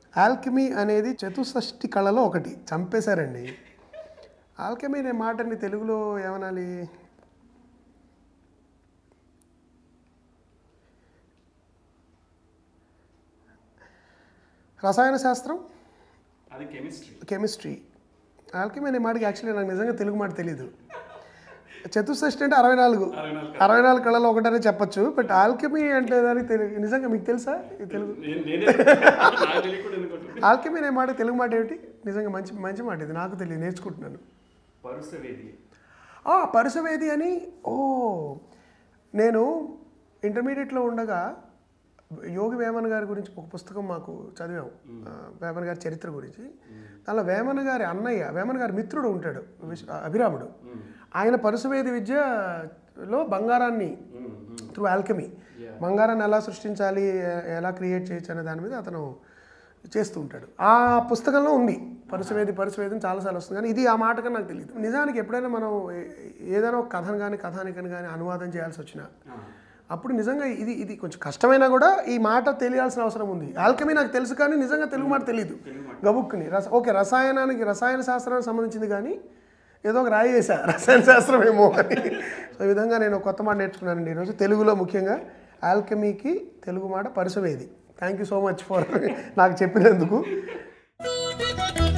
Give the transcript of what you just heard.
Alchemy అనేది చతుషష్టి కళలో ఒకటి చంపేశారండి ఆల్కెమీ అనే మాటని తెలుగులో ఏమనాలి రసాయన శాస్త్రం అది కెమిస్ట్రీ కెమిస్ట్రీ ఆల్కెమీ అనే మాటకి యాక్చువల్లీ నాకు నిజంగా తెలుగు మాట తెలియదు చతుషష్టి అంటే అరవై నాలుగు అరవై నాలుగు అరవై నాలుగు కళలో ఒకటనే చెప్పొచ్చు బట్ ఆల్కెమీ అంటే దానికి తెలు- నిజంగా మీకు తెలుసా ఈ తెలుగు నేను నేనే నాకు తెలియకుండా ఎందుకుంటుంది ఆల్కెమీ అనే మాట తెలుగు మాట ఏమిటి నిజంగా మంచి మంచి మాట ఇది నాకు తెలియదు నేర్చుకుంటున్నాను పరుసవేది ఆ, పరుసవేది అని ఓ నేను ఇంటర్మీడియట్లో ఉండగా యోగి వేమన్ గారి గురించి ఒక పుస్తకం మాకు చదివాం ఆ, వేమన్ గారి చరిత్ర గురించి దానిలో వేమన్ గారి అన్నయ్య వేమన్ గారి మిత్రుడు ఉంటాడు విశ్- అభిరాముడు ఆయన పరుసవేది విద్యలో బంగారాన్ని త్రూ ఆల్కెమీ బంగారాన్ని ఎలా సృష్టించాలి ఎ- ఎలా క్రియేట్ చేయొచ్చు అనే దాని మీద అతను చేస్తూ ఉంటాడు ఆ పుస్తకంలో ఉంది పరుసవేది పరుసవేది అని చాలాసార్లు వస్తుంది కానీ ఇది ఆ మాట కానీ నాకు తెలియదు నిజానికి ఎప్పుడైనా మనం ఏ- ఏదైనా ఒక కథను కానీ కథానికని కానీ అనువాదం చేయాల్సి వచ్చినా అప్పుడు నిజంగా ఇది ఇది కొంచెం కష్టమైనా కూడా ఈ మాట తెలియాల్సిన అవసరం ఉంది ఆల్కెమీ నాకు తెలుసు కానీ నిజంగా తెలుగు మాట తెలియదు గబుక్కుని రస ఓకే రసాయనానికి రసాయన శాస్త్రానికి సంబంధించింది కానీ ఏదో ఒక రాయి వేసా రసాయన శాస్త్రం ఏమో అని సో ఈ విధంగా నేను ఒక కొత్త మాట నేర్చుకున్నానండి ఈరోజు తెలుగులో ముఖ్యంగా ఆల్కెమీకి తెలుగు మాట పరిసవేది thank you so much for నాకు చెప్పినందుకు